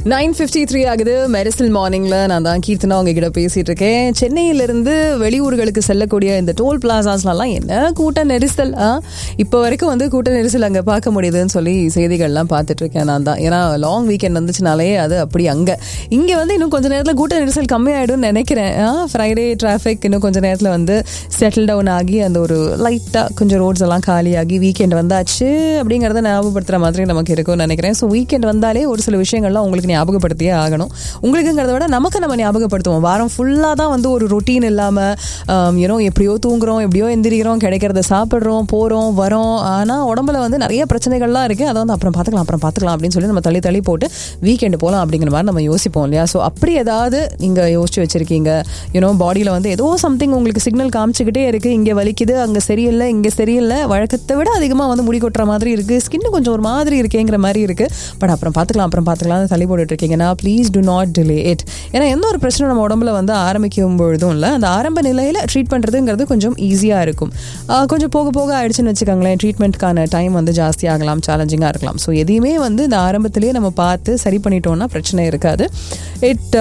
Nine fifty three ஆகுது மெரிசல் மார்னிங்ல நான் தான் கீர்த்தனா உங்ககிட்ட பேசிட்டு இருக்கேன் சென்னையிலிருந்து வெளியூர்களுக்கு செல்லக்கூடிய இந்த டோல் பிளாசாஸ்லாம் என்ன கூட்ட நெரிசல் ஆ? இப்போ வரைக்கும் வந்து கூட்ட நெரிசல் அங்கே பார்க்க முடியுதுன்னு சொல்லி செய்திகள்லாம் பார்த்துட்டு இருக்கேன் நான் தான் ஏன்னா லாங் வீக்கெண்ட் வந்துச்சுனாலே அது அப்படி அங்கே இங்கே வந்து இன்னும் கொஞ்ச நேரத்தில் கூட்ட நெரிசல் கம்மியாயிடும்னு நினைக்கிறேன் ஃப்ரைடே டிராஃபிக் இன்னும் கொஞ்ச நேரத்தில் வந்து செட்டில் டவுன் ஆகி அந்த ஒரு லைட்டாக கொஞ்சம் ரோட்ஸ் எல்லாம் காலியாகி வீக்கெண்ட் வந்தாச்சு அப்படிங்கிறத ஞாபகப்படுத்துகிற மாதிரி நமக்கு இருக்கும்னு நினைக்கிறேன் ஸோ வீக்கெண்ட் வந்தாலே ஒரு சில விஷயங்கள்லாம் உங்களுக்கு ஞாபகப்படுத்தியே ஆகணும் உங்களுக்குங்கிறத விட நமக்கு நம்ம ஞாபகப்படுத்துவோம் வாரம் ஃபுல்லாக தான் வந்து ஒரு ரொட்டீன் இல்லாமல் யூனோ எப்படியோ தூங்குறோம் எப்படியோ எந்திரிக்கிறோம் கிடைக்கிறத சாப்பிட்றோம் போகிறோம் வரோம் ஆனால் உடம்புல வந்து நிறைய பிரச்சனைகள்லாம் இருக்குது அதை வந்து அப்புறம் பார்த்துக்கலாம் அப்புறம் பார்த்துக்கலாம் அப்படின்னு சொல்லி நம்ம தள்ளி தள்ளி போட்டு வீக்கெண்டு போகலாம் அப்படிங்கிற மாதிரி நம்ம யோசிப்போம் இல்லையா ஸோ அப்படி ஏதாவது நீங்கள் யோசிச்சு வச்சிருக்கீங்க யூனோ பாடியில் வந்து ஏதோ சம்திங் உங்களுக்கு சிக்னல் காமிச்சிக்கிட்டே இருக்குது இங்கே வலிக்குது அங்கே சரியில்லை இங்கே சரியில்லை வழக்கத்தை விட அதிகமாக வந்து முடி கொட்டுற மாதிரி இருக்குது ஸ்கின்னு கொஞ்சம் ஒரு மாதிரி இருக்கேங்கிற மாதிரி இருக்குது பட் அப்புறம் பார்த்துக்கலாம் அப்புறம் பார்த்துக்கலாம்னு தள்ளி போட்டுட்டு இருக்கீங்கன்னா please do not delay it ஏன்னா எந்த ஒரு பிரச்சனை நம்ம உடம்புல வந்து ஆரம்பிக்கும் பொழுதும் இல்லை அந்த ஆரம்ப நிலையில் ட்ரீட் பண்ணுறதுங்கிறது கொஞ்சம் ஈஸியாக இருக்கும் ஆஹ் கொஞ்சம் போக போக ஆயிடுச்சுன்னு வச்சுக்கோங்களேன் ட்ரீட்மெண்ட்க்கான டைம் வந்து ஜாஸ்தி ஆகலாம் சேலஞ்சிங்காக இருக்கலாம் ஸோ எதையுமே வந்து இந்த ஆரம்பத்திலேயே நம்ம பார்த்து சரி பண்ணிட்டோம்னா பிரச்சனை இருக்காது it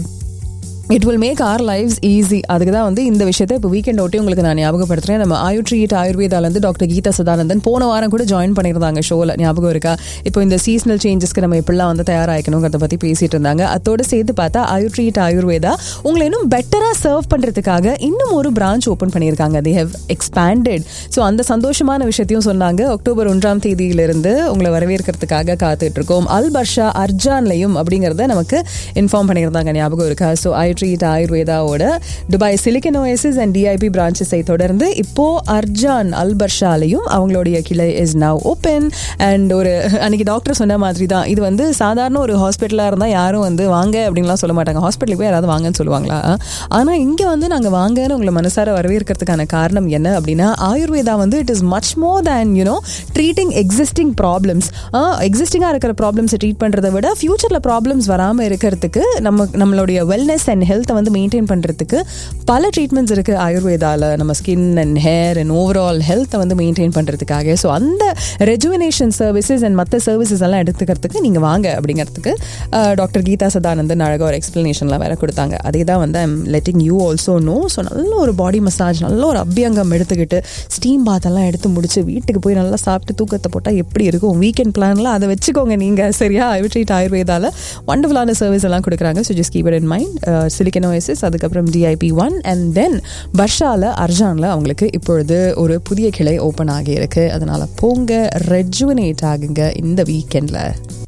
it will make our lifes easy அதுக்கு தான் வந்து இந்த விஷயத்தை இப்போ வீக்கெண்ட் ஒட்டி உங்களுக்கு நான் ஞாபகப்படுத்துறேன் நம்ம ஆயுட்ரீட் ஆயுர்வேதாலேருந்து டாக்டர் கீதா சதானந்தன் போன வாரம் கூட ஜாயின் பண்ணியிருந்தாங்க ஷோவில் ஞாபகம் இருக்கா இப்போ இந்த சீசனல் சேஞ்சஸ்க்கு நம்ம எப்படிலாம் வந்து தயாராகிக்கணுங்கிறத பற்றி பேசிட்டு இருந்தாங்க அதோட சேர்த்து பார்த்தா ஆயுட்ரீட் ஆயுர்வேதா உங்களை இன்னும் பெட்டராக சர்வ் பண்ணுறதுக்காக இன்னும் ஒரு பிரான்ச் ஓப்பன் பண்ணியிருக்காங்க தே ஹவ் எக்ஸ்பேண்டட் ஸோ அந்த சந்தோஷமான விஷயத்தையும் சொன்னாங்க அக்டோபர் ஒன்றாம் தேதியிலிருந்து உங்களை வரவேற்கிறதுக்காக காத்துட்டு இருக்கோம் அல் பர்ஷா அர்ஜான்லையும் அப்படிங்கிறத நமக்கு இன்ஃபார்ம் பண்ணியிருந்தாங்க ஞாபகம் இருக்கா ஸோ ட்ரீட் ஆயுர்வேதாவோட Dubai silicon oasis and DIP பிரான்ச்சஸை தொடர்ந்து இப்போ அர்ஜான் அல்பர்ஷாலையும் அவங்களுடைய கிளை இஸ் நவ் ஓப்பன் அண்ட் ஒரு அன்னைக்கு டாக்டர் சொன்ன மாதிரி தான் இது வந்து சாதாரண ஒரு ஹாஸ்பிட்டலாக இருந்தால் யாரும் வந்து வாங்க அப்படின்லாம் சொல்ல மாட்டாங்க ஹாஸ்பிட்டலுக்கு போய் யாராவது வாங்கன்னு சொல்லுவாங்களா ஆனால் இங்கே வந்து நாங்கள் வாங்கன்னு உங்களை மனசார வரவேற்கிறதுக்கான காரணம் என்ன அப்படின்னா ஆயுர்வேதா வந்து it is much more than you know treating existing problems எக்ஸிஸ்டிங்காக இருக்கிற ப்ராப்ளம்ஸை ட்ரீட் பண்ணுறதை விட ஃபியூச்சரில் ப்ராப்ளம்ஸ் வராமல் இருக்கிறதுக்கு நம்ம நம்மளுடைய வெல்னஸ் அண்ட் ஹெல்த்தை வந்து மெயின்டைன் பண்ணுறதுக்கு பல ட்ரீட்மெண்ட்ஸ் இருக்குது ஆயுர்வேதாவில் நம்ம skin and hair and overall ஹெல்த்தை வந்து மெயின்டைன் பண்ணுறதுக்காக ஸோ அந்த ரெஜுவினேஷன் சர்வீசஸ் அண்ட் மற்ற சர்வீசஸ் எல்லாம் எடுத்துக்கிறதுக்கு நீங்கள் வாங்க அப்படிங்கிறதுக்கு டாக்டர் கீதா சதானந்தன் அழகாக ஒரு எக்ஸ்ப்ளனேஷன்லாம் வேற கொடுத்தாங்க அதே தான் வந்து I'm letting you also know so நல்ல ஒரு பாடி மசாஜ் நல்ல ஒரு அபியங்கம் எடுத்துக்கிட்டு ஸ்டீம் பாத்தெல்லாம் எடுத்து முடிச்சு வீட்டுக்கு போய் நல்லா சாப்பிட்டு தூக்கத்தை போட்டால் எப்படி இருக்கும் வீக்கெண்ட் பிளான்லாம் அதை வச்சுக்கோங்க நீங்கள் சரியா ஐவிட்ரீட் ஆயுர்வேதாவில் வண்டர்ஃபுல்லான சர்வீஸ் எல்லாம் கொடுக்குறாங்க so just keep it in mind silicon oasis அதுக்கப்புறம் டிஐபி ஒன் அண்ட் தென் பர்ஷால அர்ஜானில் அவங்களுக்கு இப்பொழுது ஒரு புதிய கிளை ஓப்பன் ஆகியிருக்கு அதனால போங்க ரெஜுவனேட் ஆகுங்க இந்த வீக்கெண்டில்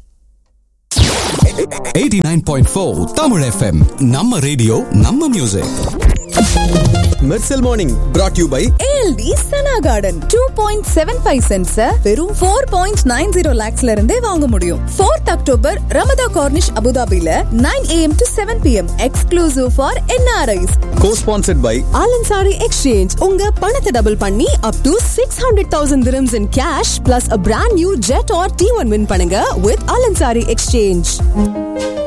89.4 தமிழ் எஃப்எம் நம்ம ரேடியோ நம்ம music Mersal morning brought you by ALT Sana garden two point seven five cents வெறும் ஃபோர் பாயிண்ட் நைன் ஜீரோ லேக்ஸ்ல இருந்தே வாங்க முடியும் ஃபோர்த் அக்டோபர் ரமதா கார்னிஷ் அபுதாபில nine AM to seven PM exclusive for NRIs co sponsored by Alansari exchange உங்க பணத்தை double பண்ணி up to six hundred thousand dirhams in cash plus a brand new Jetour T one win பண்ணுங்க with Alansari exchange